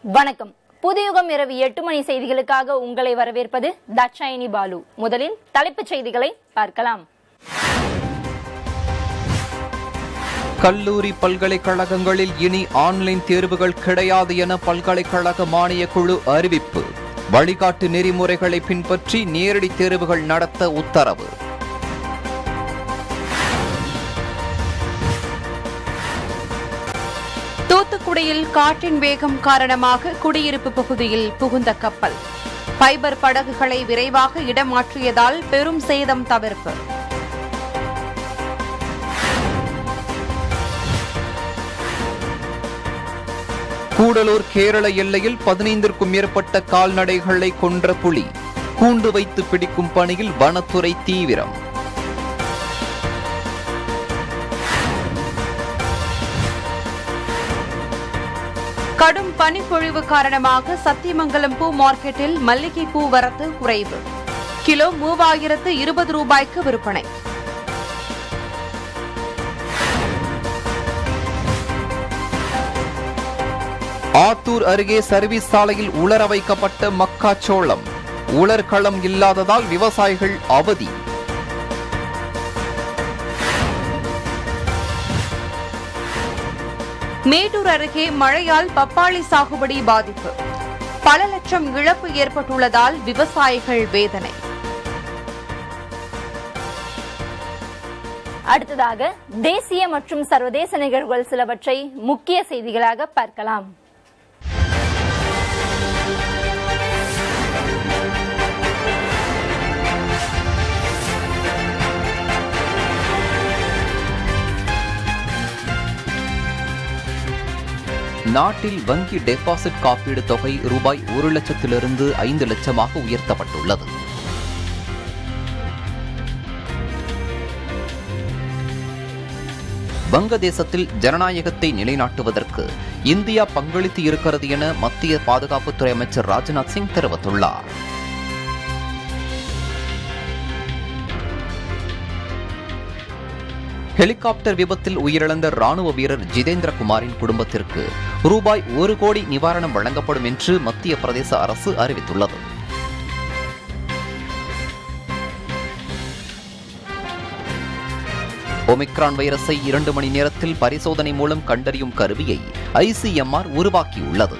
வணக்கம் புதுயுகம் இரவு எட்டு மணி செய்திகளுக்காக உங்களை வரவேற்பது தட்சாயினி பாலு முதலில் தலைப்புச் செய்திகளை பார்க்கலாம் கல்லூரி பல்கலைக்கழகங்களில் இனி ஆன்லைன் தேர்வுகள் கிடையாது என பல்கலைக்கழக மானியக் குழு அறிவிப்பு வழிகாட்டு நெறிமுறைகளை பின்பற்றி நேரடி தேர்வுகள் நடத்த உத்தரவு தூத்துக்குடியில் காற்றின் வேகம் காரணமாக குடியிருப்பு பகுதியில் புகுந்த கப்பல் ஃபைபர் படகுகளை விரைவாக இடமாற்றியதால் பெரும் சேதம் தவிர்ப்பு கூடலூர் கேரள எல்லையில் பதினைந்திற்கும் மேற்பட்ட கால்நடைகளை கொன்ற புலி கூண்டு வைத்து பிடிக்கும் பணியில் வனத்துறை தீவிரம் கடும் பனிப்பொழிவு காரணமாக சத்தியமங்கலம் பூ மார்க்கெட்டில் மல்லிகை பூ வரத்து குறைவு கிலோ மூவாயிரத்து இருபது ரூபாய்க்கு விற்பனை ஆத்தூர் அருகே சர்வீஸ் சாலையில் உலர வைக்கப்பட்ட மக்காச்சோளம் உலர்களம் இல்லாததால் விவசாயிகள் அவதி மேட்டூர் அருகே மழையால் பப்பாளி சாகுபடி பாதிப்பு பல லட்சம் இழப்பு ஏற்பட்டுள்ளதால் விவசாயிகள் வேதனை அடுத்ததாக தேசிய மற்றும் சர்வதேச நிகழ்வுகள் சிலவற்றை முக்கிய செய்திகளாக பார்க்கலாம் நாட்டில் வங்கி டெபாசிட் காப்பீடு தொகை ரூபாய் ஒரு லட்சத்திலிருந்து ஐந்து லட்சமாக உயர்த்தப்பட்டுள்ளது வங்கதேசத்தில் ஜனநாயகத்தை நிலைநாட்டுவதற்கு இந்தியா பங்களித்து இருக்கிறது என மத்திய பாதுகாப்புத்துறை அமைச்சர் ராஜ்நாத் சிங் தெரிவித்துள்ளார் ஹெலிகாப்டர் விபத்தில் உயிரிழந்த ராணுவ வீரர் ஜிதேந்திர குமாரின் குடும்பத்திற்கு ரூபாய் ஒரு கோடி நிவாரணம் வழங்கப்படும் என்று மத்திய பிரதேச அரசு அறிவித்துள்ளது ஒமிக்ரான் வைரஸை இரண்டு மணி நேரத்தில் பரிசோதனை மூலம் கண்டறியும் கருவியை ஐசிஎம்ஆர் உருவாக்கியுள்ளது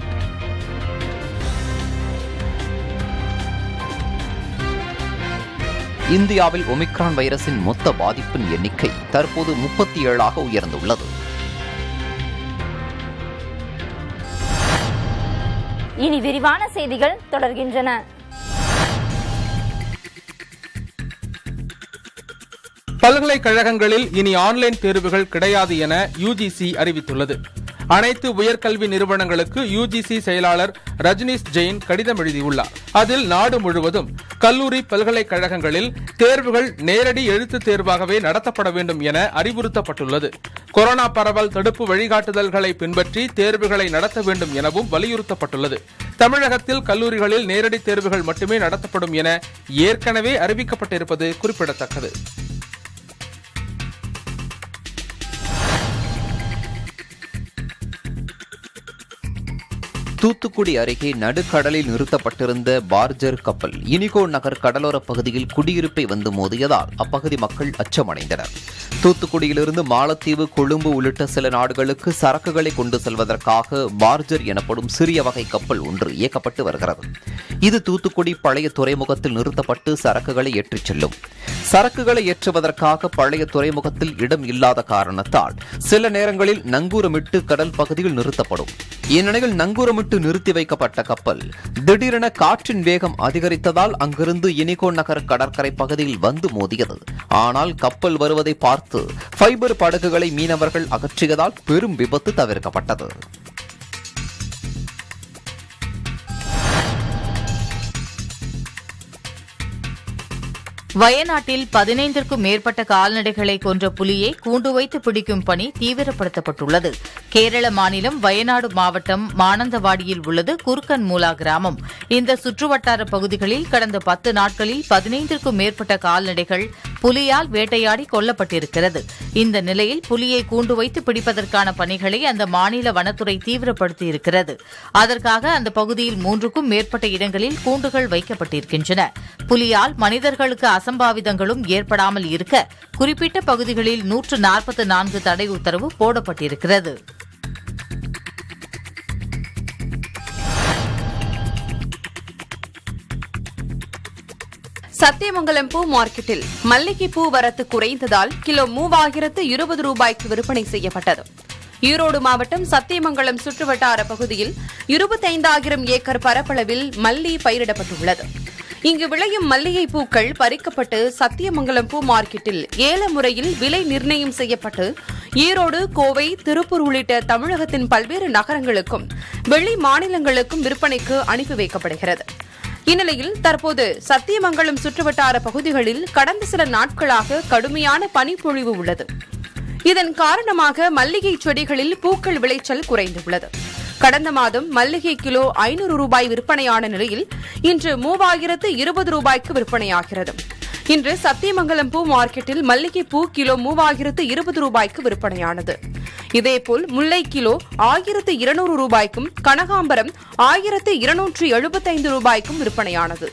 இந்தியாவில் ஒமிக்ரான் வைரஸின் மொத்த பாதிப்பின் எண்ணிக்கை தற்போது முப்பத்தி ஏழாக உயர்ந்துள்ளது இனி விரிவான செய்திகள் தொடர்கின்றன பல்கலைக்கழகங்களில் இனி ஆன்லைன் தேர்வுகள் கிடையாது என யுஜிசி அறிவித்துள்ளது அனைத்து உயர்கல்வி நிறுவனங்களுக்கு யுஜிசி செயலாளர் ரஜினிஷ் ஜெயின் கடிதம் எழுதியுள்ளார் அதில் நாடு முழுவதும் கல்லூரி பல்கலைக்கழகங்களில் தேர்வுகள் நேரடி எழுத்து தேர்வாகவே நடத்தப்பட வேண்டும் என அறிவுறுத்தப்பட்டுள்ளது கொரோனா பரவல் தடுப்பு வழிகாட்டுதல்களை பின்பற்றி தேர்வுகளை நடத்த வேண்டும் எனவும் வலியுறுத்தப்பட்டுள்ளது தமிழகத்தில் கல்லூரிகளில் நேரடி தேர்வுகள் மட்டுமே நடத்தப்படும் என ஏற்கனவே அறிவிக்கப்பட்டிருப்பது குறிப்பிடத்தக்கது தூத்துக்குடி அருகே நடுக்கடலில் நிறுத்தப்பட்டிருந்த பார்ஜர் கப்பல் இனிகோ நகர் கடலோர பகுதியில் குடியிருப்பை வந்து மோதியதால் அப்பகுதி மக்கள் அச்சமடைந்தனர் தூத்துக்குடியிலிருந்து மாலத்தீவு கொழும்பு உள்ளிட்ட சில நாடுகளுக்கு சரக்குகளை கொண்டு செல்வதற்காக பார்ஜர் எனப்படும் சிறிய வகை கப்பல் ஒன்று இயக்கப்பட்டு வருகிறது இது தூத்துக்குடி பழைய துறைமுகத்தில் நிறுத்தப்பட்டு சரக்குகளை ஏற்றிச் செல்லும் சரக்குகளை ஏற்றுவதற்காக பழைய துறைமுகத்தில் இடம் இல்லாத காரணத்தால் சில நேரங்களில் நங்கூரமிட்டு கடல் பகுதியில் நிறுத்தப்படும் இந்நிலையில் நங்கூரமிட்டு நிறுத்தி வைக்கப்பட்ட கப்பல் திடீரென காற்றின் வேகம் அதிகரித்ததால் அங்கிருந்து இனிகோ நகர் கடற்கரை பகுதியில் வந்து மோதியது ஆனால் கப்பல் வருவதை பார்த்து ஃபைபர் படகுகளை மீனவர்கள் அகற்றியதால் பெரும் விபத்து தவிர்க்கப்பட்டது வயநாட்டில் பதினைந்திற்கும் மேற்பட்ட கால்நடைகளை கொன்ற புலியை கூண்டு வைத்து பிடிக்கும் பணி தீவிரப்படுத்தப்பட்டுள்ளது கேரள மாநிலம் வயநாடு மாவட்டம் மானந்தவாடியில் உள்ளது குறுக்கன் மூலா கிராமம் இந்த சுற்றுவட்டார பகுதிகளில் கடந்த பத்து நாட்களில் பதினைந்திற்கும் மேற்பட்ட கால்நடைகள் புலியால் வேட்டையாடி கொல்லப்பட்டிருக்கிறது இந்த நிலையில் புலியை கூண்டு வைத்து பிடிப்பதற்கான பணிகளை அந்த மாநில வனத்துறை தீவிரப்படுத்தியிருக்கிறது அதற்காக அந்த பகுதியில் மூன்றுக்கும் மேற்பட்ட இடங்களில் கூண்டுகள் வைக்கப்பட்டிருக்கின்றன புலியால் மனிதர்களுக்கு அசம்பாவிதங்களும் ஏற்படாமல் இருக்க குறிப்பிட்ட பகுதிகளில் நூற்று நாற்பத்தி நான்கு தடை உத்தரவு போடப்பட்டிருக்கிறது சத்தியமங்கலம் பூ மார்க்கெட்டில் மல்லிகை பூ வரத்து குறைந்ததால் கிலோ மூவாயிரத்து இருபது ரூபாய்க்கு விற்பனை செய்யப்பட்டது ஈரோடு மாவட்டம் சத்தியமங்கலம் சுற்றுவட்டார பகுதியில் இருபத்தைந்தாயிரம் ஏக்கர் பரப்பளவில் மல்லி பயிரிடப்பட்டுள்ளது இங்கு விளையும் மல்லிகை பூக்கள் பறிக்கப்பட்டு சத்தியமங்கலம் பூ மார்க்கெட்டில் ஏல முறையில் விலை நிர்ணயம் செய்யப்பட்டு ஈரோடு கோவை திருப்பூர் உள்ளிட்ட தமிழகத்தின் பல்வேறு நகரங்களுக்கும் வெளி மாநிலங்களுக்கும் விற்பனைக்கு அனுப்பி வைக்கப்படுகிறது இந்நிலையில் தற்போது சத்தியமங்கலம் சுற்றுவட்டார பகுதிகளில் கடந்த சில நாட்களாக கடுமையான பனிப்பொழிவு உள்ளது இதன் காரணமாக மல்லிகை செடிகளில் பூக்கள் விளைச்சல் குறைந்துள்ளது கடந்த மாதம் மல்லிகை கிலோ ஐநூறு ரூபாய் விற்பனையான நிலையில் இன்று மூவாயிரத்து இருபது ரூபாய்க்கு விற்பனையாகிறது இன்று சத்தியமங்கலம் பூ மார்க்கெட்டில் மல்லிகை பூ கிலோ மூவாயிரத்து இருபது ரூபாய்க்கு விற்பனையானது இதேபோல் முல்லை கிலோ ஆயிரத்து இருநூறு ரூபாய்க்கும் கனகாம்பரம் ஆயிரத்து இருநூற்று எழுபத்தைந்து ரூபாய்க்கும் விற்பனையானது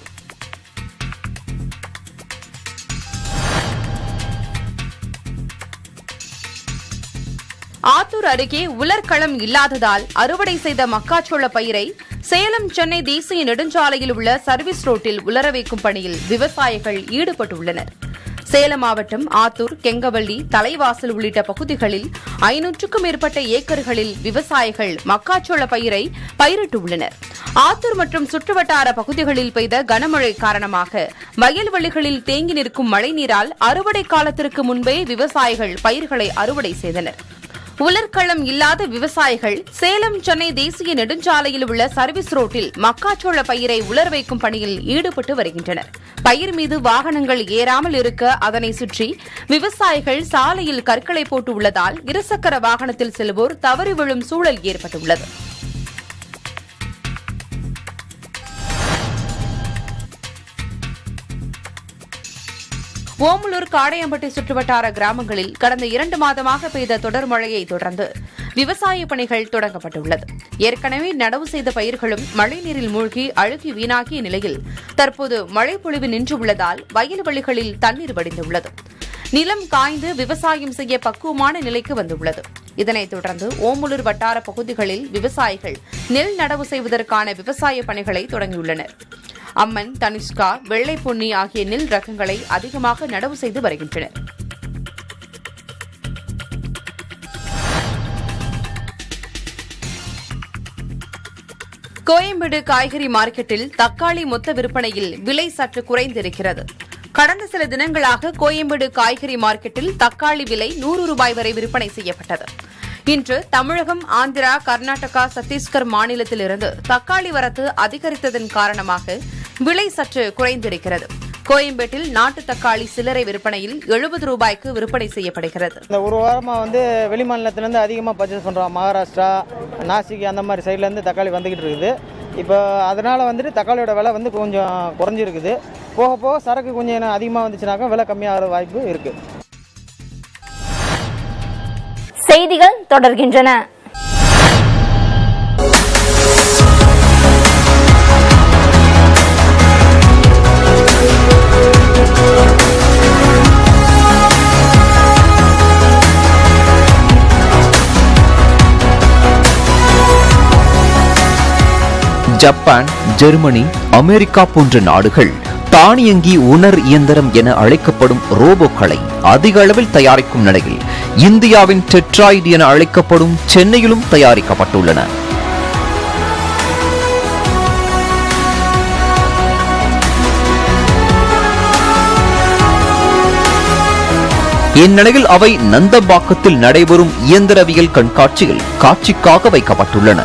ஆத்தூர் அருகே உலர்களம் இல்லாததால் அறுவடை செய்த மக்காச்சோள பயிரை சேலம் சென்னை தேசிய நெடுஞ்சாலையில் உள்ள சர்வீஸ் ரோட்டில் உலர வைக்கும் பணியில் விவசாயிகள் ஈடுபட்டுள்ளனர் சேலம் மாவட்டம் ஆத்தூர் கெங்கவள்ளி தலைவாசல் உள்ளிட்ட பகுதிகளில் ஐநூற்றுக்கும் மேற்பட்ட ஏக்கர்களில் விவசாயிகள் மக்காச்சோள பயிரை பயிரிட்டுள்ளனர் ஆத்தூர் மற்றும் சுற்றுவட்டார பகுதிகளில் பெய்த கனமழை காரணமாக வயல்வெளிகளில் தேங்கி நிற்கும் மழைநீரால் அறுவடை காலத்திற்கு முன்பே விவசாயிகள் பயிர்களை அறுவடை செய்தனர் உலர்களம் இல்லாத விவசாயிகள் சேலம் சென்னை தேசிய நெடுஞ்சாலையில் உள்ள சர்வீஸ் ரோட்டில் மக்காச்சோள பயிரை உலர் வைக்கும் பணியில் ஈடுபட்டு வருகின்றனர் பயிர் மீது வாகனங்கள் ஏறாமல் இருக்க அதனை சுற்றி விவசாயிகள் சாலையில் கற்களை போட்டு உள்ளதால் இருசக்கர வாகனத்தில் செல்வோர் தவறி விழும் சூழல் ஏற்பட்டுள்ளது ஓமலூர் காடையம்பட்டி சுற்றுவட்டார கிராமங்களில் கடந்த இரண்டு மாதமாக பெய்த தொடர் மழையை தொடர்ந்து விவசாய பணிகள் தொடங்கப்பட்டுள்ளது ஏற்கனவே நடவு செய்த பயிர்களும் மழைநீரில் மூழ்கி அழுகி வீணாகிய நிலையில் தற்போது மழை பொழிவு நின்று உள்ளதால் வயல்வெளிகளில் தண்ணீர் வடிந்துள்ளது நிலம் காய்ந்து விவசாயம் செய்ய பக்குவமான நிலைக்கு வந்துள்ளது இதனைத் தொடர்ந்து ஓமலூர் வட்டார பகுதிகளில் விவசாயிகள் நெல் நடவு செய்வதற்கான விவசாய பணிகளை தொடங்கியுள்ளனர் அம்மன் தனிஷ்கா வெள்ளை பொன்னி ஆகிய நெல் ரகங்களை அதிகமாக நடவு செய்து வருகின்றனர் கோயம்பேடு காய்கறி மார்க்கெட்டில் தக்காளி மொத்த விற்பனையில் விலை சற்று குறைந்திருக்கிறது கடந்த சில தினங்களாக கோயம்பேடு காய்கறி மார்க்கெட்டில் தக்காளி விலை நூறு ரூபாய் வரை விற்பனை செய்யப்பட்டது இன்று தமிழகம் ஆந்திரா கர்நாடகா சத்தீஸ்கர் மாநிலத்திலிருந்து தக்காளி வரத்து அதிகரித்ததன் காரணமாக விலை சற்று குறைந்திருக்கிறது கோயம்பேட்டில் நாட்டு தக்காளி சில்லறை விற்பனையில் எழுபது ரூபாய்க்கு விற்பனை செய்யப்படுகிறது இந்த ஒரு வாரமாக வந்து வெளி மாநிலத்துலேருந்து அதிகமாக பர்ச்சேஸ் பண்ணுறோம் மகாராஷ்டிரா நாசிக் அந்த மாதிரி சைட்லேருந்து தக்காளி வந்துக்கிட்டு இருக்குது இப்போ அதனால் வந்துட்டு தக்காளியோட விலை வந்து கொஞ்சம் குறைஞ்சிருக்குது போக போக சரக்கு கொஞ்சம் அதிகமாக வந்துச்சுனாக்கா விலை கம்மியாகிற வாய்ப்பு இருக்குது செய்திகள் தொடர்கின்றன ஜப்பான் ஜெர்மனி அமெரிக்கா போன்ற நாடுகள் தானியங்கி உணர் இயந்திரம் என அழைக்கப்படும் ரோபோக்களை அதிக அளவில் தயாரிக்கும் நிலையில் இந்தியாவின் டெட்ராய்டு என அழைக்கப்படும் சென்னையிலும் தயாரிக்கப்பட்டுள்ளன இந்நிலையில் அவை நந்தம்பாக்கத்தில் நடைபெறும் இயந்திரவியல் கண்காட்சியில் காட்சிக்காக வைக்கப்பட்டுள்ளன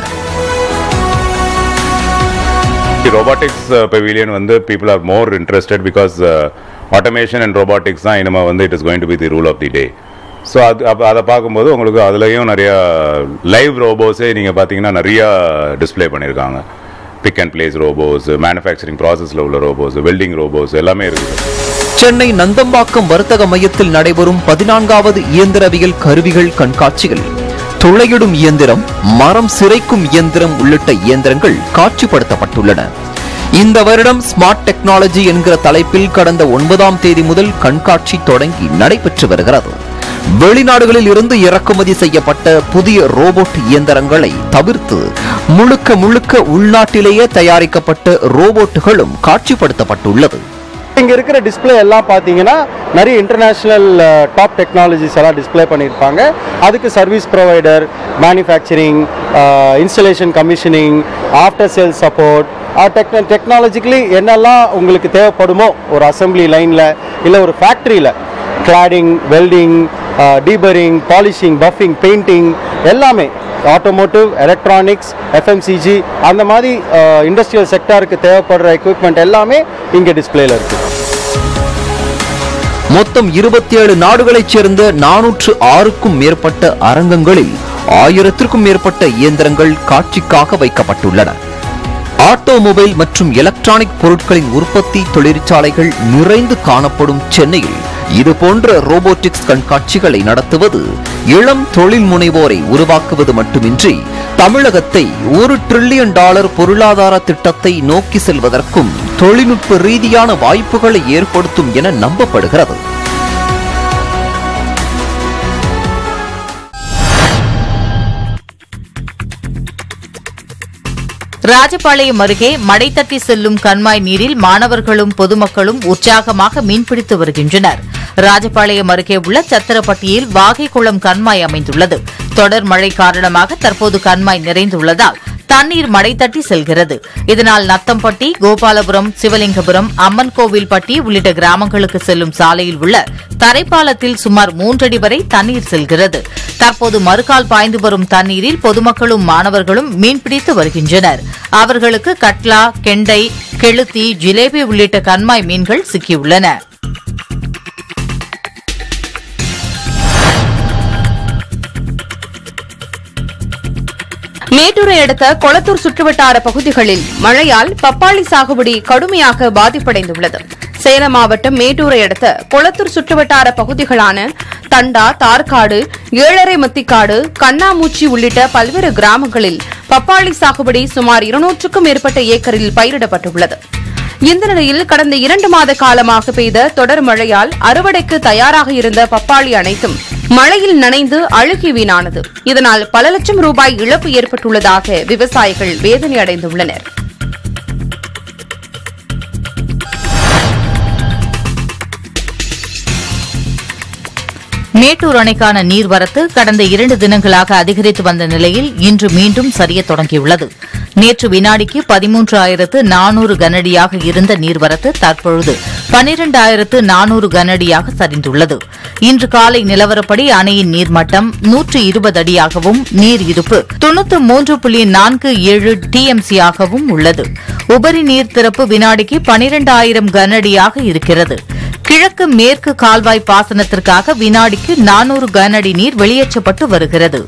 The robotics uh, pavilion வந்து people are more interested because uh, automation and robotics தான் இனிமே வந்து it is going to be the rule of the day so அது அப்போ அதை பார்க்கும்போது உங்களுக்கு அதுலேயும் நிறையா லைவ் ரோபோஸே நீங்கள் பார்த்தீங்கன்னா நிறையா டிஸ்ப்ளே பண்ணியிருக்காங்க pick and place robots manufacturing ப்ராசஸில் உள்ள ரோபோஸ் வெல்டிங் ரோபோஸ் எல்லாமே இருக்குது சென்னை நந்தம்பாக்கம் வர்த்தக மையத்தில் நடைபெறும் பதினான்காவது இயந்திரவியல் கருவிகள் கண்காட்சியில் துளையிடும் இயந்திரம் மரம் சிரைக்கும் இயந்திரம் உள்ளிட்ட இயந்திரங்கள் காட்சிப்படுத்தப்பட்டுள்ளன இந்த வருடம் ஸ்மார்ட் டெக்னாலஜி என்கிற தலைப்பில் கடந்த ஒன்பதாம் தேதி முதல் கண்காட்சி தொடங்கி நடைபெற்று வருகிறது வெளிநாடுகளில் இருந்து இறக்குமதி செய்யப்பட்ட புதிய ரோபோட் இயந்திரங்களை தவிர்த்து முழுக்க முழுக்க உள்நாட்டிலேயே தயாரிக்கப்பட்ட ரோபோட்டுகளும் காட்சிப்படுத்தப்பட்டுள்ளது இங்க இருக்கிற டிஸ்ப்ளே எல்லாம் பார்த்தீங்கன்னா நிறைய இன்டர்நேஷ்னல் டாப் டெக்னாலஜிஸ் எல்லாம் டிஸ்ப்ளே பண்ணியிருப்பாங்க அதுக்கு service provider manufacturing installation commissioning after sale support டெக்ன டெக்னாலஜிக்கலி என்னெல்லாம் உங்களுக்கு தேவைப்படுமோ ஒரு அசம்பிளி லைனில் இல்லை ஒரு ஃபேக்ட்ரியில் cladding welding deburring polishing buffing painting எல்லாமே ஆட்டோமோட்டிவ் எலக்ட்ரானிக்ஸ் எஃப்எம்சிஜி அந்த மாதிரி இண்டஸ்ட்ரியல் செக்டாருக்கு தேவைப்படுற எக்யூப்மெண்ட் எல்லாமே இங்கே டிஸ்பிளேல இருக்குது மொத்தம் இருபத்தி ஏழு நாடுகளைச் சேர்ந்த நானூற்று ஆறுக்கும் மேற்பட்ட அரங்கங்களில் ஆயிரத்திற்கும் மேற்பட்ட இயந்திரங்கள் காட்சிக்காக வைக்கப்பட்டுள்ளன ஆட்டோமொபைல் மற்றும் எலக்ட்ரானிக் பொருட்களின் உற்பத்தி தொழிற்சாலைகள் நிறைந்து காணப்படும் சென்னையில் இதுபோன்ற ரோபோட்டிக்ஸ் கண்காட்சிகளை நடத்துவது இளம் தொழில் முனைவோரை உருவாக்குவது மட்டுமின்றி தமிழகத்தை ஒரு டிரில்லியன் டாலர் பொருளாதார திட்டத்தை நோக்கி செல்வதற்கும் தொழில்நுட்ப ரீதியான வாய்ப்புகளை ஏற்படுத்தும் என நம்பப்படுகிறது ராஜபாளையம் அருகே மடை தட்டி செல்லும் கண்மாய் நீரில் மாணவர்களும் பொதுமக்களும் உற்சாகமாக மீன்பிடித்து வருகின்றனர் ராஜபாளையம் அருகே உள்ள சத்திரப்பட்டியில் வாகைக்குளம் கண்மாய் அமைந்துள்ளது தொடர் மழை காரணமாக தற்போது கண்மாய் நிறைந்துள்ளதால் தண்ணீர் மடை தட்டி செல்கிறது இதனால் நத்தம்பட்டி கோபாலபுரம் சிவலிங்கபுரம் அம்மன் கோவில்பட்டி உள்ளிட்ட கிராமங்களுக்கு செல்லும் சாலையில் உள்ள தரைப்பாலத்தில் சுமார் மூன்றடி வரை தண்ணீர் செல்கிறது தற்போது மறுகால் பாய்ந்து வரும் தண்ணீரில் பொதுமக்களும் மாணவர்களும் மீன்பிடித்து வருகின்றனர் அவர்களுக்கு கட்லா கெண்டை கெளுத்தி ஜிலேபி உள்ளிட்ட கண்மாய் மீன்கள் சிக்கியுள்ளன மேட்டூரை அடுத்த கொளத்தூர் சுற்றுவட்டார பகுதிகளில் மழையால் பப்பாளி சாகுபடி கடுமையாக பாதிப்படைந்துள்ளது சேலம் மாவட்டம் மேட்டூரை அடுத்த கொளத்தூர் சுற்றுவட்டார பகுதிகளான தண்டா தார்காடு ஏழரை மத்திக்காடு கண்ணாமூச்சி உள்ளிட்ட பல்வேறு கிராமங்களில் பப்பாளி சாகுபடி சுமார் இருநூற்றுக்கும் மேற்பட்ட ஏக்கரில் பயிரிடப்பட்டுள்ளது இந்த நிலையில் கடந்த இரண்டு மாத காலமாக பெய்த தொடர் மழையால் அறுவடைக்கு தயாராக இருந்த பப்பாளி அனைத்தும் மழையில் நனைந்து அழுகி வீணானது இதனால் பல லட்சம் ரூபாய் இழப்பு ஏற்பட்டுள்ளதாக விவசாயிகள் வேதனை அடைந்துள்ளனர் மேட்டூர் அணைக்கான நீர்வரத்து கடந்த இரண்டு தினங்களாக அதிகரித்து வந்த நிலையில் இன்று மீண்டும் சரியத் தொடங்கியுள்ளது நேற்று வினாடிக்கு பதிமூன்றாயிரத்து நானூறு கனஅடியாக இருந்த நீர்வரத்து தற்பொழுது பனிரெண்டாயிரத்து நானூறு கனஅடியாக சரிந்துள்ளது இன்று காலை நிலவரப்படி அணையின் நீர்மட்டம் நூற்று இருபது அடியாகவும் நீர் இருப்பு தொன்னூற்று மூன்று புள்ளி நான்கு ஏழு டிஎம்சியாகவும் உள்ளது உபரி நீர் திறப்பு வினாடிக்கு பனிரெண்டாயிரம் கனஅடியாக இருக்கிறது கிழக்கு மேற்கு கால்வாய் பாசனத்திற்காக வினாடிக்கு நானூறு கனஅடி நீர் வெளியேற்றப்பட்டு வருகிறது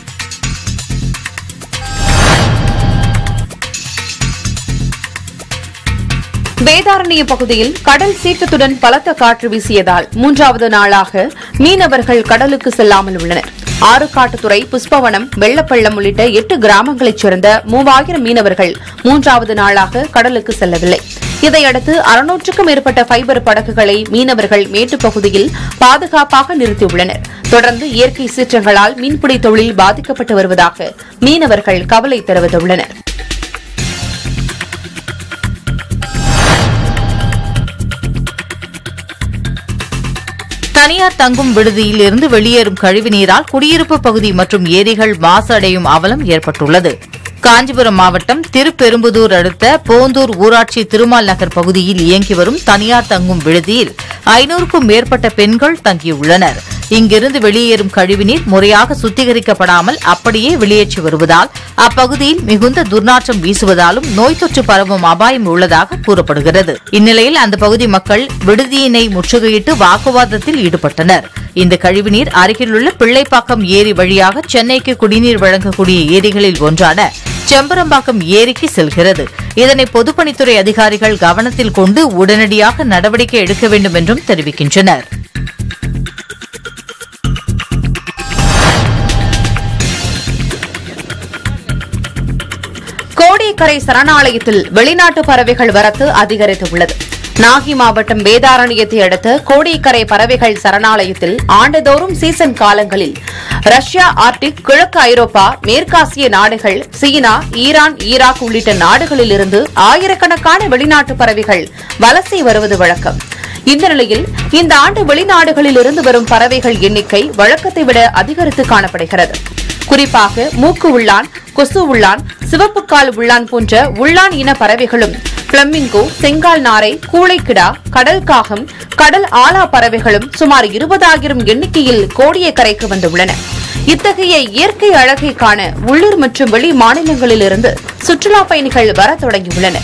வேதாரண்ய பகுதியில் கடல் சீற்றத்துடன் பலத்த காற்று வீசியதால் மூன்றாவது நாளாக மீனவர்கள் கடலுக்கு செல்லாமல் உள்ளனர் ஆறுகாட்டுத்துறை புஷ்பவனம் வெள்ளப்பள்ளம் உள்ளிட்ட எட்டு கிராமங்களைச் சேர்ந்த மூவாயிரம் மீனவர்கள் மூன்றாவது நாளாக கடலுக்கு செல்லவில்லை இதையடுத்து அறுநூற்றுக்கும் மேற்பட்ட ஃபைபர் படகுகளை மீனவர்கள் மேட்டுப் பகுதியில் பாதுகாப்பாக நிறுத்தியுள்ளனர் தொடர்ந்து இயற்கை சீற்றங்களால் மீன்பிடி தொழில் பாதிக்கப்பட்டு வருவதாக மீனவர்கள் கவலை தெரிவித்துள்ளனர் தனியார் தங்கும் விடுதியில் இருந்து வெளியேறும் கழிவுநீரால் குடியிருப்பு பகுதி மற்றும் ஏரிகள் மாசு அடையும் அவலம் ஏற்பட்டுள்ளது காஞ்சிபுரம் மாவட்டம் திருப்பெரும்புதூர் அடுத்த போந்தூர் ஊராட்சி திருமால் நகர் பகுதியில் இயங்கி வரும் தனியார் தங்கும் விடுதியில் ஐநூறுக்கும் மேற்பட்ட பெண்கள் தங்கியுள்ளனர் இங்கிருந்து வெளியேறும் கழிவுநீர் முறையாக சுத்திகரிக்கப்படாமல் அப்படியே வெளியேற்றி வருவதால் அப்பகுதியில் மிகுந்த துர்நாற்றம் வீசுவதாலும் நோய் தொற்று பரவும் அபாயம் உள்ளதாக கூறப்படுகிறது இந்நிலையில் அந்த பகுதி மக்கள் விடுதியினை முற்றுகையிட்டு வாக்குவாதத்தில் ஈடுபட்டனர் இந்த கழிவுநீர் அருகிலுள்ள பிள்ளைப்பாக்கம் ஏரி வழியாக சென்னைக்கு குடிநீர் வழங்கக்கூடிய ஏரிகளில் ஒன்றான செம்பரம்பாக்கம் ஏரிக்கு செல்கிறது இதனை பொதுப்பணித்துறை அதிகாரிகள் கவனத்தில் கொண்டு உடனடியாக நடவடிக்கை எடுக்க வேண்டும் என்றும் தெரிவிக்கின்றனர் கோடியக்கரை சரணாலயத்தில் வெளிநாட்டு பறவைகள் வரத்து அதிகரித்துள்ளது நாகை மாவட்டம் வேதாரண்யத்தை அடுத்த கோடியக்கரை பறவைகள் சரணாலயத்தில் ஆண்டுதோறும் சீசன் காலங்களில் ரஷ்யா ஆர்டிக் கிழக்கு ஐரோப்பா மேற்காசிய நாடுகள் சீனா ஈரான் ஈராக் உள்ளிட்ட நாடுகளிலிருந்து ஆயிரக்கணக்கான வெளிநாட்டு பறவைகள் வலசை வருவது வழக்கம் இந்த நிலையில் இந்த ஆண்டு வெளிநாடுகளில் இருந்து வரும் பறவைகள் எண்ணிக்கை வழக்கத்தை விட அதிகரித்து காணப்படுகிறது குறிப்பாக மூக்கு உள்ளான் கொசு உள்ளான் சிவப்பு கால் உள்ளான் போன்ற உள்ளான் இன பறவைகளும் பிளமிங்கோ செங்கால் நாரை கூளைக்கிடா கடல் காகம் கடல் ஆலா பறவைகளும் சுமார் இருபதாயிரம் எண்ணிக்கையில் கோடியக்கரைக்கு வந்துள்ளன இத்தகைய இயற்கை அழகை காண உள்ளூர் மற்றும் வெளி மாநிலங்களிலிருந்து சுற்றுலா பயணிகள் வரத் தொடங்கியுள்ளனர்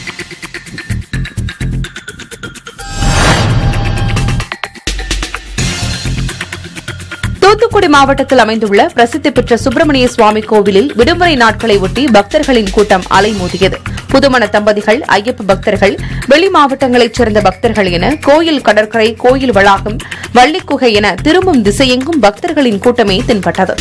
தூத்துக்குடி மாவட்டத்தில் அமைந்துள்ள பிரசித்தி பெற்ற சுப்பிரமணிய சுவாமி கோவிலில் விடுமுறை நாட்களை ஒட்டி பக்தர்களின் கூட்டம் அலைமோதியது புதுமண தம்பதிகள் ஐயப்ப பக்தர்கள் வெளி மாவட்டங்களைச் சேர்ந்த பக்தர்கள் என கோயில் கடற்கரை கோயில் வளாகம் வள்ளிக்குகை என திரும்பும் திசையெங்கும் பக்தர்களின் கூட்டமே தென்பட்டது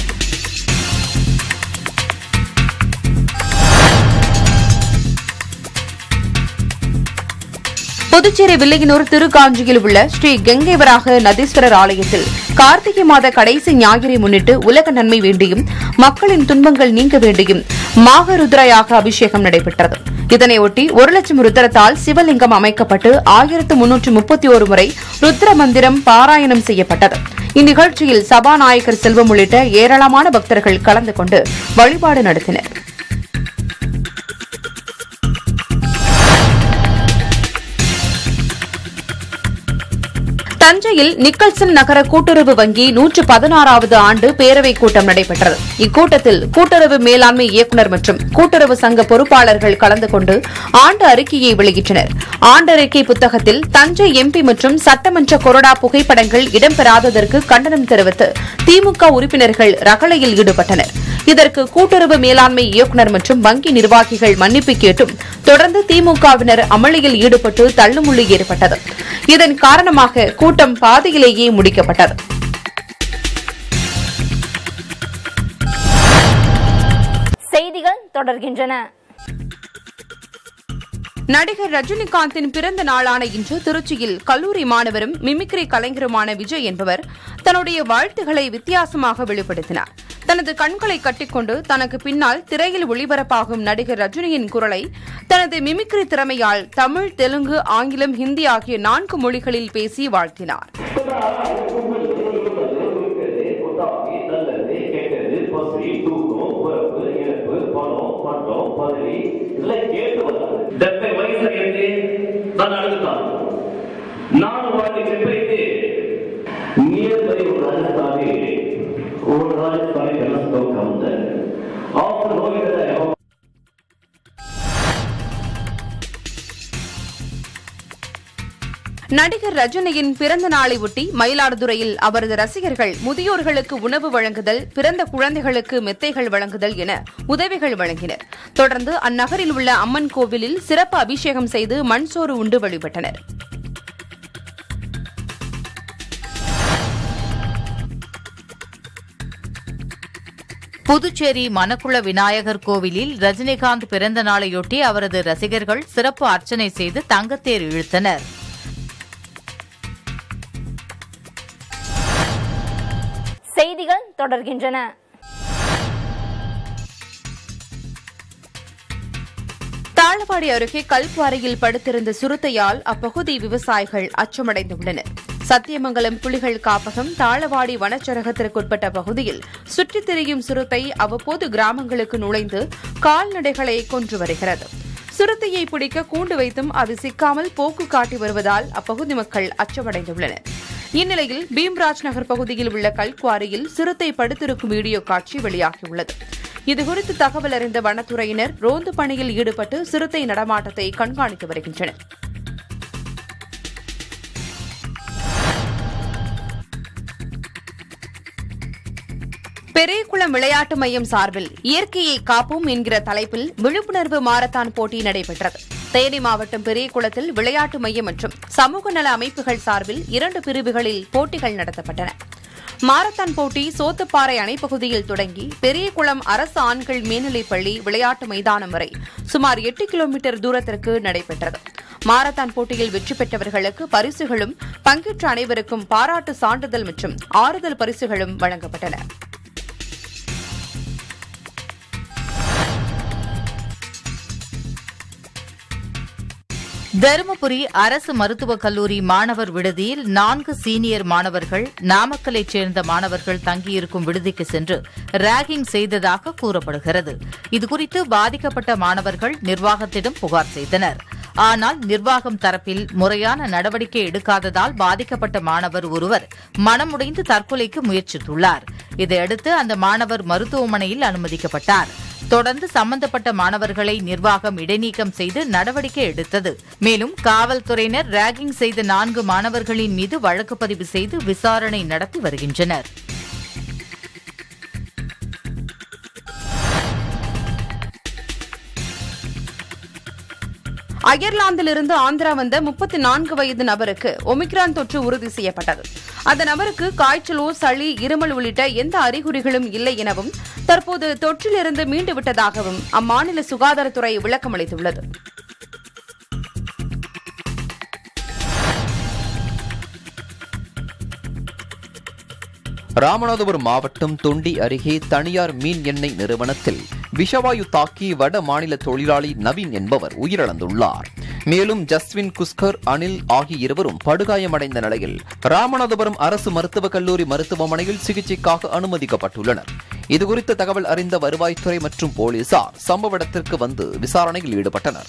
புதுச்சேரி வில்லையனூர் திருக்காஞ்சியில் உள்ள ஸ்ரீ கங்கைவராக நதீஸ்வரர் ஆலயத்தில் கார்த்திகை மாத கடைசி ஞாயிறை முன்னிட்டு உலக நன்மை வேண்டியும் மக்களின் துன்பங்கள் நீங்க வேண்டியும் மாகருத்ரையாக அபிஷேகம் நடைபெற்றது இதனையொட்டி ஒரு லட்சம் ருத்ரத்தால் சிவலிங்கம் அமைக்கப்பட்டு ஆயிரத்து முன்னூற்று முப்பத்தி ஒரு முறை ருத்ர மந்திரம் பாராயணம் செய்யப்பட்டது இந்நிகழ்ச்சியில் சபாநாயகர் செல்வம் உள்ளிட்ட ஏராளமான பக்தர்கள் கலந்து கொண்டு வழிபாடு நடத்தினர் தஞ்சையில் நிக்கல்சன் நகர கூட்டுறவு வங்கி நூற்று பதினாறாவது ஆண்டு பேரவைக் கூட்டம் நடைபெற்றது இக்கூட்டத்தில் கூட்டுறவு மேலாண்மை இயக்குநர் மற்றும் கூட்டுறவு சங்க பொறுப்பாளர்கள் கலந்து கொண்டு ஆண்டு அறிக்கையை வெளியிட்டனர் ஆண்டறிக்கை புத்தகத்தில் தஞ்சை எம்பி மற்றும் சட்டமன்ற கொறடா புகைப்படங்கள் இடம்பெறாததற்கு கண்டனம் தெரிவித்து திமுக உறுப்பினர்கள் ரகளையில் ஈடுபட்டனர் இதற்கு கூட்டுறவு மேலாண்மை இயக்குநர் மற்றும் வங்கி நிர்வாகிகள் மன்னிப்பு கேட்டும் தொடர்ந்து திமுகவினர் அமளியில் ஈடுபட்டு தள்ளுமுள்ளு ஏற்பட்டது இதன் காரணமாக கூட்டம் பாதியிலேயே முடிக்கப்பட்டது செய்திகள் தொடர்கின்றன நடிகர் ரஜினிகாந்தின் பிறந்த நாளான இன்று திருச்சியில் கல்லூரி மாணவரும் மிமிக்ரி கலைஞருமான விஜய் என்பவர் தன்னுடைய வாழ்த்துக்களை வித்தியாசமாக வெளிப்படுத்தினார் தனது கண்களை கட்டிக்கொண்டு தனக்கு பின்னால் திரையில் ஒளிபரப்பாகும் நடிகர் ரஜினியின் குரலை தனது மிமிக்ரி திறமையால் தமிழ் தெலுங்கு ஆங்கிலம் ஹிந்தி ஆகிய நான்கு மொழிகளில் பேசி வாழ்த்தினார் డెబ్బై వయసు అయితే నన్ను అడుగుతాను ನಾನು వాడిని చెప్పైతే నియర్ బై ರಾಜಸ್ಥಾನಿ ಓ ರಾಜಸ್ಥಾನಿ ಕೆಲಸ ಕಮ್ಮಿ ಆಫ್ಟರ್ ಹೋಗಿದ್ರೆ நடிகர் ரஜினியின் பிறந்த நாளை ஒட்டி மயிலாடுதுறையில் அவரது ரசிகர்கள் முதியோர்களுக்கு உணவு வழங்குதல் பிறந்த குழந்தைகளுக்கு மெத்தைகள் வழங்குதல் என உதவிகள் வழங்கினர் தொடர்ந்து அந்நகரில் உள்ள அம்மன் கோவிலில் சிறப்பு அபிஷேகம் செய்து மண்சோறு உண்டு வழிபட்டனர் புதுச்சேரி மணக்குள விநாயகர் கோவிலில் ரஜினிகாந்த் பிறந்த நாளையொட்டி அவரது ரசிகர்கள் சிறப்பு அர்ச்சனை செய்து தங்கத்தேர் இழுத்தனர் செய்திகள் தொடர்கின்றன தாழவாடி அருகே கல்குவாரியில் படுத்திருந்த சுருத்தையால் அப்பகுதி விவசாயிகள் அச்சமடைந்துள்ளனர் சத்தியமங்கலம் புலிகள் காப்பகம் தாழவாடி வனச்சரகத்திற்குட்பட்ட பகுதியில் சுற்றித் திரியும் சுருத்தை அவ்வப்போது கிராமங்களுக்கு நுழைந்து கால்நடைகளை கொன்று வருகிறது சுருத்தையை பிடிக்க கூண்டு வைத்தும் அது சிக்காமல் போக்கு காட்டி வருவதால் அப்பகுதி மக்கள் அச்சமடைந்துள்ளனர் இந்நிலையில் பீம்ராஜ் நகர் பகுதியில் உள்ள கல்குவாரியில் சிறுத்தை படுத்திருக்கும் வீடியோ காட்சி வெளியாகியுள்ளது இதுகுறித்து தகவல் அறிந்த வனத்துறையினர் ரோந்து பணியில் ஈடுபட்டு சிறுத்தை நடமாட்டத்தை கண்காணித்து வருகின்றனர் பெரியகுளம் விளையாட்டு மையம் சார்பில் இயற்கையை காப்போம் என்கிற தலைப்பில் விழிப்புணர்வு மாரத்தான் போட்டி நடைபெற்றது தேனி மாவட்டம் பெரியகுளத்தில் விளையாட்டு மையம் மற்றும் சமூக நல அமைப்புகள் சார்பில் இரண்டு பிரிவுகளில் போட்டிகள் நடத்தப்பட்டன மாரத்தான் போட்டி சோத்துப்பாறை அணைப்பகுதியில் தொடங்கி பெரியகுளம் அரசு ஆண்கள் மேல்நிலைப் பள்ளி விளையாட்டு மைதானம் வரை சுமார் எட்டு கிலோமீட்டர் தூரத்திற்கு நடைபெற்றது மாரத்தான் போட்டியில் வெற்றி பெற்றவர்களுக்கு பரிசுகளும் பங்கேற்ற அனைவருக்கும் பாராட்டு சான்றிதழ் மற்றும் ஆறுதல் பரிசுகளும் வழங்கப்பட்டன தருமபுரி அரசு மருத்துவக் கல்லூரி மாணவர் விடுதியில் நான்கு சீனியர் மாணவர்கள் நாமக்கலைச் சேர்ந்த மாணவர்கள் தங்கியிருக்கும் விடுதிக்கு சென்று ராகிங் செய்ததாக கூறப்படுகிறது இதுகுறித்து பாதிக்கப்பட்ட மாணவர்கள் நிர்வாகத்திடம் புகார் செய்தனர் ஆனால் நிர்வாகம் தரப்பில் முறையான நடவடிக்கை எடுக்காததால் பாதிக்கப்பட்ட மாணவர் ஒருவர் மனமுடைந்து தற்கொலைக்கு முயற்சித்துள்ளார் இதையடுத்து அந்த மாணவர் மருத்துவமனையில் அனுமதிக்கப்பட்டார் தொடர்ந்து சம்பந்தப்பட்ட மாணவர்களை நிர்வாகம் இடைநீக்கம் செய்து நடவடிக்கை எடுத்தது மேலும் காவல்துறையினர் ராகிங் செய்த நான்கு மாணவர்களின் மீது வழக்கு பதிவு செய்து விசாரணை நடத்தி வருகின்றனர் அயர்லாந்திலிருந்து ஆந்திரா வந்த முப்பத்தி நான்கு வயது நபருக்கு ஒமிக்ரான் தொற்று உறுதி செய்யப்பட்டது அந்த நபருக்கு காய்ச்சலோ சளி இருமல் உள்ளிட்ட எந்த அறிகுறிகளும் இல்லை எனவும் தற்போது தொற்றிலிருந்து மீண்டு விட்டதாகவும் அம்மாநில சுகாதாரத்துறை விளக்கமளித்துள்ளது ராமநாதபுரம் மாவட்டம் தொண்டி அருகே தனியார் மீன் எண்ணெய் நிறுவனத்தில் விஷவாயு தாக்கி வட மாநில தொழிலாளி நவீன் என்பவர் உயிரிழந்துள்ளார் மேலும் ஜஸ்வின் குஸ்கர் அனில் ஆகிய இருவரும் படுகாயமடைந்த நிலையில் ராமநாதபுரம் அரசு மருத்துவக் கல்லூரி மருத்துவமனையில் சிகிச்சைக்காக அனுமதிக்கப்பட்டுள்ளனர் இதுகுறித்த தகவல் அறிந்த வருவாய்த்துறை மற்றும் போலீசார் சம்பவ இடத்திற்கு வந்து விசாரணையில் ஈடுபட்டனர்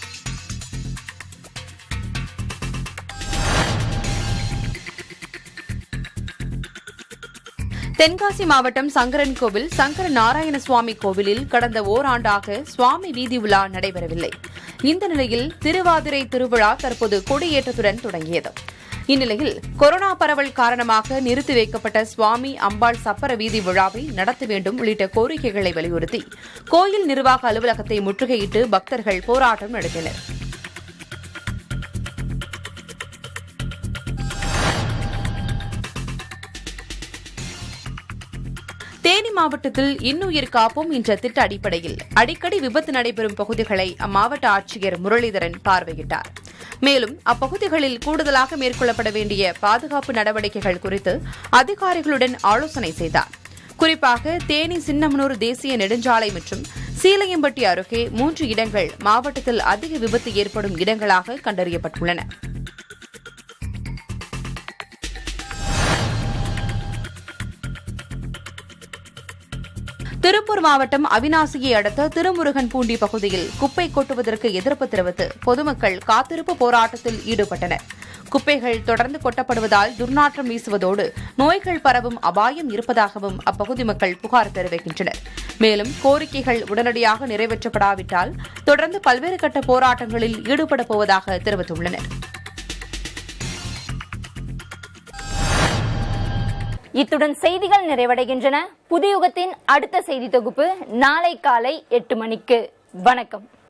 தென்காசி மாவட்டம் சங்கரன் கோவில் சங்கர நாராயண சுவாமி கோவிலில் கடந்த ஓராண்டாக சுவாமி வீதி உலா நடைபெறவில்லை இந்த நிலையில் திருவாதிரை திருவிழா தற்போது கொடியேற்றத்துடன் தொடங்கியது இந்நிலையில் கொரோனா பரவல் காரணமாக நிறுத்தி வைக்கப்பட்ட சுவாமி அம்பாள் சப்பர வீதி விழாவை நடத்த வேண்டும் உள்ளிட்ட கோரிக்கைகளை வலியுறுத்தி கோயில் நிர்வாக அலுவலகத்தை முற்றுகையிட்டு பக்தர்கள் போராட்டம் நடத்தினர் தேனி மாவட்டத்தில் இன்னுயிர் காப்போம் என்ற திட்ட அடிப்படையில் அடிக்கடி விபத்து நடைபெறும் பகுதிகளை அம்மாவட்ட ஆட்சியர் முரளிதரன் பார்வையிட்டார் மேலும் அப்பகுதிகளில் கூடுதலாக மேற்கொள்ளப்பட வேண்டிய பாதுகாப்பு நடவடிக்கைகள் குறித்து அதிகாரிகளுடன் ஆலோசனை செய்தார் குறிப்பாக தேனி சின்னமனூர் தேசிய நெடுஞ்சாலை மற்றும் சீலையம்பட்டி அருகே மூன்று இடங்கள் மாவட்டத்தில் அதிக விபத்து ஏற்படும் இடங்களாக கண்டறியப்பட்டுள்ளன திருப்பூர் மாவட்டம் அவினாசியை அடுத்த திருமுருகன் பூண்டி பகுதியில் குப்பை கொட்டுவதற்கு எதிர்ப்பு தெரிவித்து பொதுமக்கள் காத்திருப்பு போராட்டத்தில் ஈடுபட்டனர் குப்பைகள் தொடர்ந்து கொட்டப்படுவதால் துர்நாற்றம் வீசுவதோடு நோய்கள் பரவும் அபாயம் இருப்பதாகவும் அப்பகுதி மக்கள் புகார் தெரிவிக்கின்றனர் மேலும் கோரிக்கைகள் உடனடியாக நிறைவேற்றப்படாவிட்டால் தொடர்ந்து பல்வேறு கட்ட போராட்டங்களில் ஈடுபடப் போவதாக தெரிவித்துள்ளனர் இத்துடன் செய்திகள் நிறைவடைகின்றன புதியுகத்தின் அடுத்த செய்தி தொகுப்பு நாளை காலை எட்டு மணிக்கு வணக்கம்